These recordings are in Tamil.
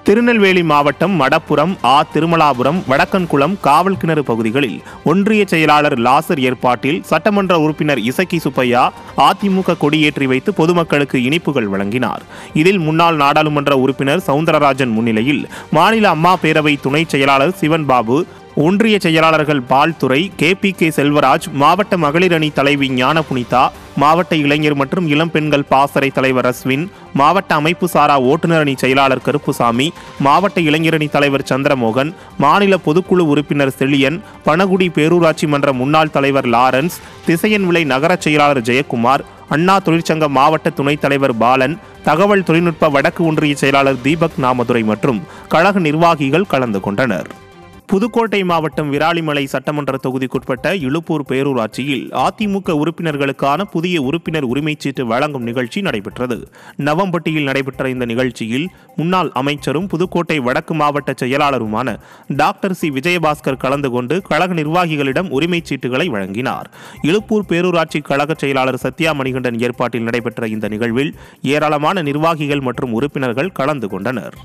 திருநெல்வேலி மாவட்டம் மடப்புரம் ஆ திருமலாபுரம் வடக்கன்குளம் காவல் கிணறு பகுதிகளில் ஒன்றிய செயலாளர் லாசர் ஏற்பாட்டில் சட்டமன்ற உறுப்பினர் இசக்கி சுப்பையா அதிமுக கொடியேற்றி வைத்து பொதுமக்களுக்கு இனிப்புகள் வழங்கினார் இதில் முன்னாள் நாடாளுமன்ற உறுப்பினர் சவுந்தரராஜன் முன்னிலையில் மாநில அம்மா பேரவை துணைச் செயலாளர் சிவன் பாபு ஒன்றிய செயலாளர்கள் பால்துறை கே பி கே செல்வராஜ் மாவட்ட மகளிர் அணி தலைவி ஞானபுனிதா மாவட்ட இளைஞர் மற்றும் இளம் பெண்கள் பாசறை தலைவர் அஸ்வின் மாவட்ட அமைப்பு சாரா ஓட்டுநர் அணி செயலாளர் கருப்புசாமி மாவட்ட இளைஞரணி தலைவர் சந்திரமோகன் மாநில பொதுக்குழு உறுப்பினர் செழியன் பனகுடி பேரூராட்சி மன்ற முன்னாள் தலைவர் லாரன்ஸ் திசையன் விலை நகர செயலாளர் ஜெயக்குமார் அண்ணா தொழிற்சங்க மாவட்ட துணைத் தலைவர் பாலன் தகவல் தொழில்நுட்ப வடக்கு ஒன்றிய செயலாளர் தீபக் நாமதுரை மற்றும் கழக நிர்வாகிகள் கலந்து கொண்டனர் புதுக்கோட்டை மாவட்டம் விராலிமலை சட்டமன்ற தொகுதிக்குட்பட்ட இழுப்பூர் பேரூராட்சியில் அதிமுக உறுப்பினர்களுக்கான புதிய உறுப்பினர் உரிமைச் சீட்டு வழங்கும் நிகழ்ச்சி நடைபெற்றது நவம்பட்டியில் நடைபெற்ற இந்த நிகழ்ச்சியில் முன்னாள் அமைச்சரும் புதுக்கோட்டை வடக்கு மாவட்ட செயலாளருமான டாக்டர் சி விஜயபாஸ்கர் கலந்து கொண்டு கழக நிர்வாகிகளிடம் உரிமைச் சீட்டுகளை வழங்கினார் இழுப்பூர் பேரூராட்சி கழக செயலாளர் சத்யா மணிகண்டன் ஏற்பாட்டில் நடைபெற்ற இந்த நிகழ்வில் ஏராளமான நிர்வாகிகள் மற்றும் உறுப்பினர்கள் கலந்து கொண்டனர்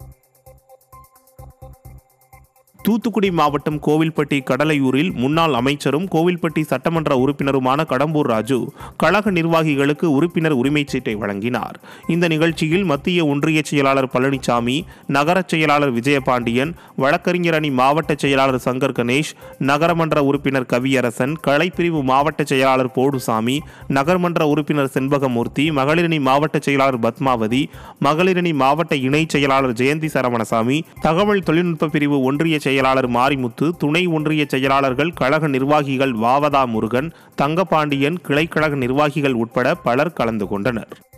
தூத்துக்குடி மாவட்டம் கோவில்பட்டி கடலையூரில் முன்னாள் அமைச்சரும் கோவில்பட்டி சட்டமன்ற உறுப்பினருமான கடம்பூர் ராஜு கழக நிர்வாகிகளுக்கு உறுப்பினர் உரிமைச் சீட்டை வழங்கினார் இந்த நிகழ்ச்சியில் மத்திய ஒன்றிய செயலாளர் பழனிசாமி நகர செயலாளர் விஜயபாண்டியன் வழக்கறிஞர் அணி மாவட்ட செயலாளர் சங்கர் கணேஷ் நகரமன்ற உறுப்பினர் கவியரசன் கலைப்பிரிவு மாவட்ட செயலாளர் போடுசாமி நகர்மன்ற உறுப்பினர் செண்பகமூர்த்தி மகளிரணி மாவட்ட செயலாளர் பத்மாவதி மகளிரணி மாவட்ட இணைச் செயலாளர் ஜெயந்தி சரவணசாமி தகவல் தொழில்நுட்ப பிரிவு ஒன்றிய செயலாளர் மாரிமுத்து துணை ஒன்றிய செயலாளர்கள் கழக நிர்வாகிகள் வாவதா முருகன் தங்கபாண்டியன் கிளைக்கழக நிர்வாகிகள் உட்பட பலர் கலந்து கொண்டனர்